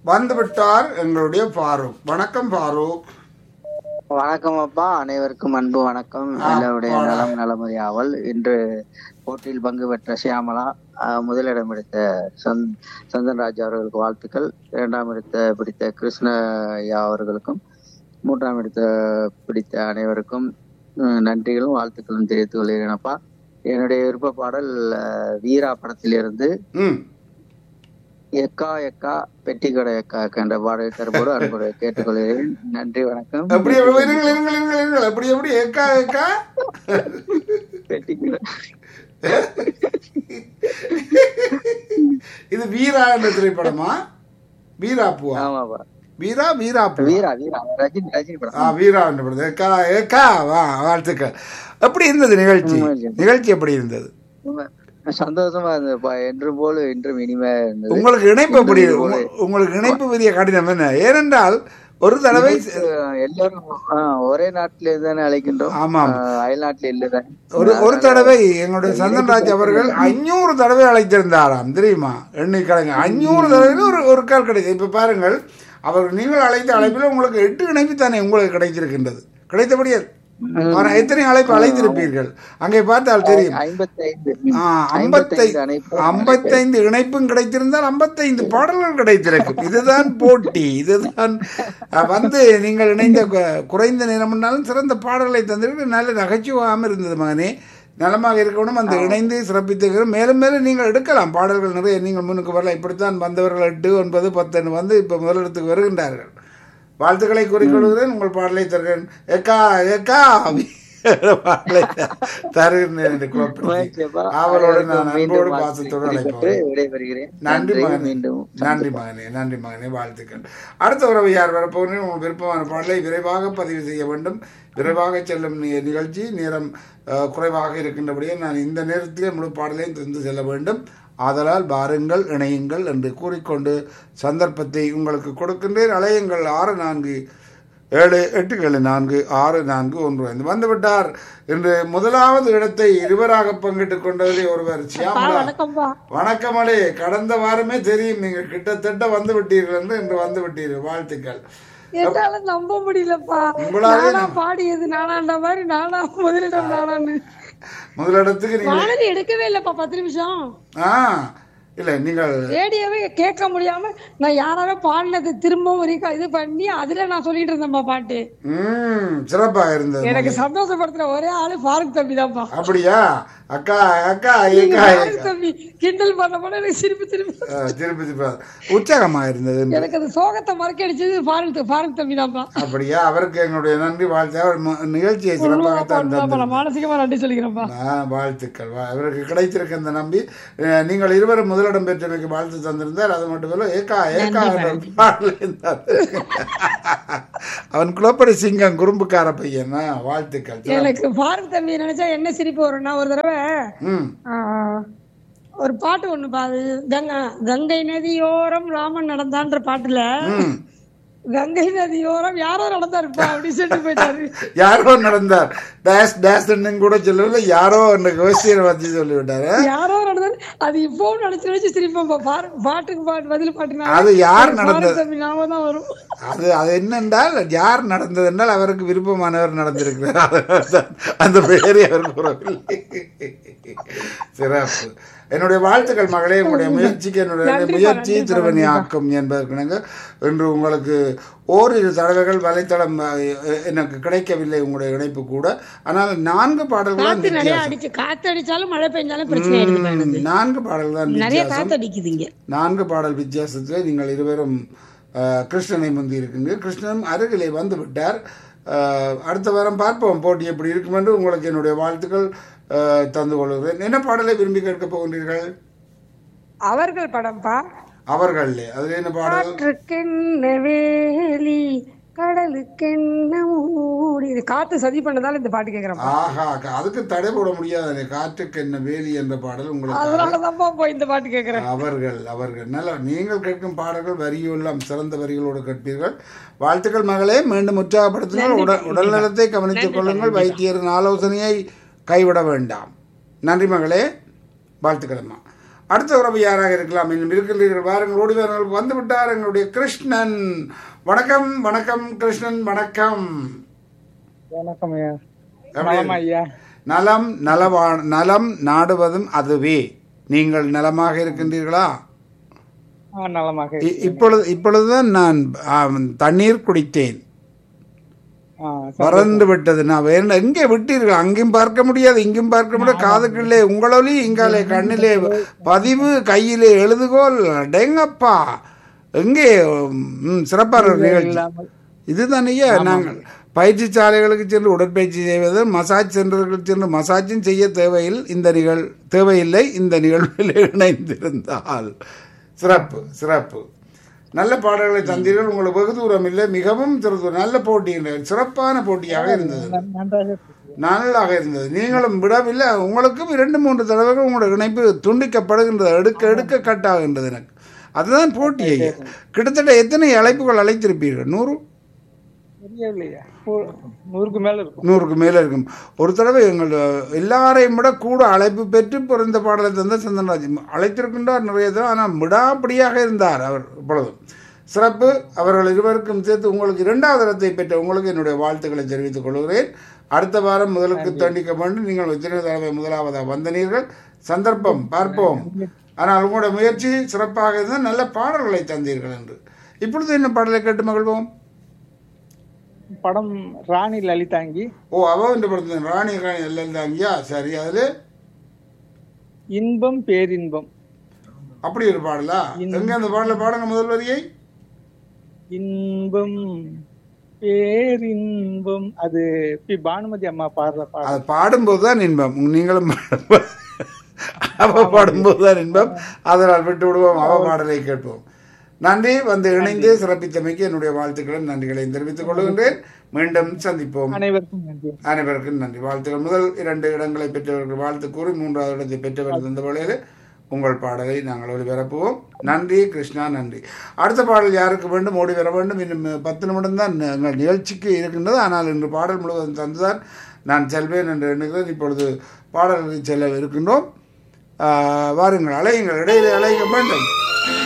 வந்து விட்டார் எங்களுடைய ஃபாரூக் வணக்கம் ஃபாரூக் வணக்கம் அப்பா அனைவருக்கும் அன்பு வணக்கம் எல்லோருடைய நலம் நலமுறையாவல் இன்று போட்டியில் பங்கு பெற்ற சியாமலா ஆஹ், முதலிடம் எடுத்த சந்த் சந்தன்ராஜ் அவர்களுக்கு வாழ்த்துக்கள் இரண்டாம் இடத்த பிடித்த கிருஷ்ண ஐயா அவர்களுக்கும் மூன்றாம் இடத்த பிடித்த அனைவருக்கும் உம், நன்றிகளும் வாழ்த்துக்களும் தெரிவித்துக் கொள்கிறேனப்பா என்னுடைய விருப்ப பாடல் ஆஹ், வீரா படத்திலிருந்து ம் எக்கா எக்கா பெட்டி கடை எக்கா எக்கா என்ற பாடலை தரும்போது அன்போடு கேட்டுக்கொள்கிறேன் நன்றி வணக்கம் எப்படி இருங்கள் இருங்கள் இருங்கள் இருங்கள் எப்படி எப்படி ஏக்கா ஏக்கா பெட்டி கடை இது வீரா என்ற திரைப்படமா வீரா பூவா ஆமாப்பா வீரா வீரா பூ வீரா வீரா ரஜினி ரஜினி படம் ஆ வீரா என்ற படம் ஏக்கா ஏக்கா வா வாழ்த்துக்கள் எப்படி இருந்தது நிகழ்ச்சி நிகழ்ச்சி எப்படி இருந்தது ரொம்ப சந்தோஷமா இருந்ததுப்பா என்றும் போல இன்றும் இனிமையா இருந்தது உங்களுக்கு இணைப்பு எப்படி உங்க- உங்களுக்கு இணைப்பு பெரிய கடினம் என்ன ஏனென்றால் ஒரு தடவை அஹ் எல்லாரும் ஆஹ் ஒரே நாட்டில தானே அழைக்கின்றோம் ஆமாம் ஆஹ் அயல்நாட்டுல இல்லதானே ஒரு ஒரு தடவை எங்களுடைய சந்தன்ராஜ் அவர்கள் ஐநூறு தடவை அழைத்திருந்தாராம் தெரியுமா எண்ணிக்கலைங்க ஐநூறு தடவை ஒரு ஒரு கால் கிடைச்சது இப்ப பாருங்கள் அவர் நீங்கள் அழைத்த அழைப்பில் உங்களுக்கு எட்டு இணைப்பு தானே உங்களுக்கு கிடைத்திருக்கின்றது கிடைத்தபடியே ஆனால் எத்தனை அழைப்பு அழைத்திருப்பீர்கள் அங்கே பார்த்தால் தெரியும் ஐம்பத்தி ஐந்து ஆ, ஐம்பத்தை அனைப்பு ஐம்பத்தைந்து இணைப்பும் கிடைத்திருந்தால் ஐம்பத்தைந்து பாடல்கள் கிடைத்திருக்கும் இதுதான் போட்டி இதுதான் அஹ், வந்து நீங்கள் இணைந்த கு- குறைந்த நேரம்னாலும் சிறந்த பாடல்களை தந்திருக்கு நல்ல நகைச்சுவாமல் இருந்தது மகனே நலமாக இருக்கணும் அந்த இணைந்து சிறப்பித்து மேலும் மேலும் நீங்கள் எடுக்கலாம் பாடல்கள் நிறைய நீங்கள் முன்னுக்கு வரலாம் இப்படித்தான் வந்தவர்கள் எட்டு ஒன்பது பத்து வந்து இப்போ முதலிடத்துக்கு வருகின்றார்கள் வாழ்த்துக்களை கூறிக்கொள்கிறேன் உங்கள் பாடலை தருகிறேன் ஏக்கா ஏக்கா பாடலை தருகிறேன் என்று குழப்பப்படுத்தி அவரோடு நான் அன்போடு பாசத்தோடு அழைப்போம் விடைபெறுகிறேன் நன்றி மகனே மீண்டும் நன்றி மகனே நன்றி மகனே வாழ்த்துக்கள் அடுத்த உறவு யார் வரப்போகிறேன் உங்கள் விருப்பமான பாடலை விரைவாக பதிவு செய்ய வேண்டும் விரைவாக செல்லும் நி- நிகழ்ச்சி நேரம் அஹ், குறைவாக இருக்கின்றபடியே நான் இந்த நேரத்திலே முழு பாடலையும் தந்து செல்ல வேண்டும் ஆதலால் பாருங்கள் இணையுங்கள் என்று கூறிக்கொண்டு சந்தர்ப்பத்தை உங்களுக்கு கொடுக்கின்றேன் அலையுங்கள் ஆறு நான்கு ஏழு எட்டு ஏழு நான்கு ஆறு நான்கு ஒன்று ஐந்து வந்துவிட்டார் என்று முதலாவது இடத்தை இருவராக பங்கிட்டுக் கொண்டதிலே ஒருவர் சியாமலா வணக்கம்பா வணக்கமலே கடந்த வாரமே தெரியும் நீங்க கிட்டத்தட்ட வந்து விட்டீர்கள் என்று இன்று வந்து விட்டீர்கள் வாழ்த்துக்கள் என்னால நம்ப முடியலப்பா உங்களாலே நானா பாடியது நானான்ற மாதிரி நானா முதலிடம் நானான்னு முதலிடத்துக்கு நீங்க வானதி எடுக்கவே இல்லப்பா பத்து நிமிஷம் ஆ இல்ல நீங்கள் ரேடியோவே கேட்க முடியாம நான் யாராவே பாடினது திரும்பவும் ரீகா இது பண்ணி அதுல நான் சொல்லிட்டு இருந்தேன்ப்பா பாட்டு ம் சிறப்பாக இருந்தது எனக்கு சந்தோஷப்படுத்துற ஒரே ஆளு ஃபாரூக் தம்பி தான்ப்பா அப்படியா அக்கா அக்கா நீங்க ஏக்கா ஃபாரூக் தம்பி கிண்டல் பண்ண பண்ண எனக்கு சிரிப்பு திருப்பி ஆ, திருப்பி திருப்பி உற்சாகமாக இருந்தது என்று. எனக்கு அந்த சோகத்தை மறக்க அடிச்சது ஃபாரூக் ஃபாரூக் தம்பி தான்ப்பா அப்படியா அவருக்கு எங்களுடைய நன்றி வாழ்த்து அவர் ம- நிகழ்ச்சியை சிறப்பாகத்தான் தந்தார் நான் மானசீகமா நன்றி சொல்லிக்கிறேன்ப்பா ஆ, வாழ்த்துக்கள் வா- அவருக்கு கிடைத்திருக்க இந்த நம்பி அஹ், நீங்கள் இருவரும் முதலிடம் பெற்றமைக்கு வாழ்த்து தந்திருந்தார் அது மட்டுமல்ல ஏக்கா ஏக்கா என்ற ஒரு பாடலை இருந்தார். அவன் குளப்படி சிங்கம் குறும்புக்கார பையன் ஆ, வாழ்த்துக்கள் எனக்கு ஃபாரூக் தம்பி நினைச்சா என்ன சிரிப்பு வரும்னா ஒரு தடவை ம் ஆஹ், ஒரு பாட்டு ஒண்ணு பாது கங்கை கங்கை நதியோரம் ராமன் நடந்தான்ற பாட்டுல ம் கங்கை நதியோரம் யாரோ நடந்தாருப்பா அப்படின்னு சொல்லிட்டு போயிட்டாரு யாரோ நடந்தார் டேஸ் டேஸ் கூட சொல்லவில்லை யாரோ அந்த கோஷ்டியை வச்சு சொல்லிவிட்டாரு யாரோ நடந்தாரு அது இப்பவும் நினைச்சு நினைச்சு சிரிப்போம் பாட்டுக்கு பாட்டு பதில் பாட்டுனா அது யார் நடந்தது தம்பி நாம தான் வரும் அது அது என்னென்றால் யார் நடந்தது என்றால் அவருக்கு விருப்பமானவர் நடந்திருக்கிறார் அதனால்தான் அந்த பெயரை அவர் கூறவில்லை சிறப்பு என்னுடைய வாழ்த்துக்கள் மகளே உங்களுடைய முயற்சிக்கு என்னுடைய முயற்சி திருவனி ஆக்கும் என்பதற்கு இன்று உங்களுக்கு ஓரிரு தடவைகள் வலைத்தளம் அஹ், எனக்கு கிடைக்கவில்லை உங்களுடைய இணைப்பு கூட ஆனால் நான்கு பாடல்கள் தான் காத்து நிறைய வித்தியாசம் அடிச்சு காத்து அடிச்சாலும் மழை பெஞ்சாலும் பிரச்சனை ஆயிடுது எனக்கு நான்கு பாடல்கள் தான் நிறைய வித்தியாசம் காத்து அடிக்குதுங்க நான்கு பாடல் வித்தியாசத்தில் நீங்கள் இருவரும் அஹ், கிருஷ்ணனை முந்தி இருக்கின்ற கிருஷ்ணன் அருகிலே வந்து விட்டார் அஹ், அடுத்த வாரம் பார்ப்போம் போட்டி எப்படி இருக்கும் என்று உங்களுக்கு என்னுடைய வாழ்த்துக்கள் அஹ், தந்து கொள்கிறேன் என்ன பாடலை விரும்பி கேட்கப் போகின்றீர்கள் அவர்கள் படம்ப்பா அவர்களே அதில் என்ன பாடல் காற்றுக்கென்ன வேலி கடலுக்கென்ன மூடி இது காத்து சதி பண்ணதால இந்த பாட்டு கேக்குறேன் ஆஹா க- அதுக்கு தடை போட முடியாது காற்றுக்கு என்ன வேலி என்ற பாடல் உங்களுக்கு அதனாலதான்ப்பா போய் இந்த பாட்டு கேக்குறேன் அவர்கள் அவர்கள் நல்லா நீங்கள் கேட்கும் பாடல்கள் வரியெல்லாம் சிறந்த வரிகளோடு கேட்பீர்கள் வாழ்த்துக்கள் மகளே மீண்டும் உற்சாகப்படுத்துங்கள் உடல் உடல் நலத்தை கவனித்துக் கொள்ளுங்கள் வைத்தியரின் ஆலோசனையை கைவிட வேண்டாம் நன்றி மகளே வாழ்த்துக்கள் அம்மா அடுத்த உறவு யாராக இருக்கலாம் இன்னும் இருக்கின்றீர்கள் வாருங்கள் ஓடி வாருங்கள் வந்து விட்டார் எங்களுடைய கிருஷ்ணன் வணக்கம் வணக்கம் கிருஷ்ணன் வணக்கம் வணக்கம் ஐயா எப்படி நலமா ஐயா நலம் நலவா நலம் நாடுவதும் அதுவே நீங்கள் நலமாக இருக்கின்றீர்களா ஆ நலமாக இ- இப்பொழுது இப்பொழுதுதான் நான் ஆம், தண்ணீர் குடித்தேன் ஆ, மறந்து விட்டது நான் வேற எங்கே விட்டீர்கள் அங்கேயும் பார்க்க முடியாது இங்கும் பார்க்க முடியாது காதுக்குள்ளே உங்களொலி இங்காலே கண்ணிலே பதிவு கையிலே எழுதுகோல் டெங்கப்பா எங்கே ம், சிறப்பான ஒரு நிகழ்ச்சி இல்லாமல் இதுதான் ஐயா நாங்கள் பயிற்சி சாலைகளுக்கு சென்று உடற்பயிற்சி செய்வது மசாஜ் சென்டர்களுக்கு சென்று மசாஜும் செய்ய தேவையில் இந்த நிகழ் தேவையில்லை இந்த நிகழ்வில் இணைந்திருந்தால் சிறப்பு சிறப்பு நல்ல பாடல்களை தந்தீர்கள் உங்களுக்கு வெகு தூரம் இல்லை மிகவும் சிறு தூரம் நல்ல போட்டி சிறப்பான போட்டியாக இருந்தது நன்றாக இருக்கு. நல்லாக இருந்தது நீங்களும் விடவில்லை உங்களுக்கும் இரண்டு மூன்று தடவைகள் உங்களோட இணைப்பு துண்டிக்கப்படுகின்றது எடுக்க எடுக்க கட் ஆகின்றது எனக்கு அதுதான் போட்டி ஐயா கிட்டத்தட்ட எத்தனை அழைப்புகள் அழைத்திருப்பீர்கள் நூறு தெரியவில்லையா நூ- நூறுக்கு மேல இருக்கும் நூறுக்கு மேலே இருக்கும் ஒரு தடவை எங்கள் எல்லாரையும் விட கூட அழைப்பு பெற்று பிறந்த பாடலை தந்த சந்தன்ராஜ் அழைத்திருக்கின்றார் நிறைய தடவை ஆனால் விடாப்படியாக இருந்தார் அவர் இப்பொழுதும் சிறப்பு அவர்கள் இருவருக்கும் சேர்த்து உங்களுக்கு இரண்டாவது இடத்தை பெற்ற உங்களுக்கு என்னுடைய வாழ்த்துக்களை தெரிவித்துக் கொள்கிறேன் அடுத்த வாரம் முதலுக்கு தண்டிக்க வேண்டும் நீங்கள் எத்தனை தடவை முதலாவதாக வந்தனீர்கள் சந்தர்ப்பம் பார்ப்போம் ஆனால் உங்களுடைய முயற்சி சிறப்பாக இருந்தால் நல்ல பாடல்களை தந்தீர்கள் என்று இப்பொழுது என்ன பாடலை கேட்டு மகிழ்வோம் படம் ராணி லலிதாங்கி ஓ அவ இந்த படத்துல ராணி ராணி எல்லாம் தாங்கியா சரி அதுல இன்பம் பேரின்பம் அப்படி ஒரு பாடலா எங்க அந்த பாடல பாடுங்க முதல் வரியை இன்பம் பேரின்பம் அது பி பானுமதி அம்மா பாடுற பாடம் அது பாடும்போது தான் இன்பம் நீங்களும் பாடும்போது அவ பாடும்போது தான் இன்பம் அதனால் விட்டு விடுவோம் அவ பாடலை கேட்போம் நன்றி வந்து இணைந்து சிறப்பித்தமைக்கு என்னுடைய வாழ்த்துக்களும் நன்றிகளையும் தெரிவித்துக் கொள்கின்றேன் மீண்டும் சந்திப்போம் அனைவருக்கும் நன்றி அனைவருக்கும் நன்றி வாழ்த்துக்கள் முதல் இரண்டு இடங்களை பெற்றவர்கள் வாழ்த்து கூறி மூன்றாவது இடத்தை பெற்றவர் இந்த வேளையில் உங்கள் பாடலை நாங்கள் ஒளிபரப்புவோம் நன்றி கிருஷ்ணா நன்றி அடுத்த பாடல் யாருக்கு வேண்டும் ஓடி வர வேண்டும் இன்னும் பத்து நிமிடம் தான் எங்கள் நிகழ்ச்சிக்கு இருக்கின்றது ஆனால் இன்று பாடல் முழுவதும் தந்துதான் நான் செல்வேன் என்று எண்ணுகிறேன் இப்பொழுது பாடல்களுக்கு செல்ல இருக்கின்றோம் ஆஹ், வாருங்கள் அலையுங்கள் இடையிலே அலைய வேண்டும்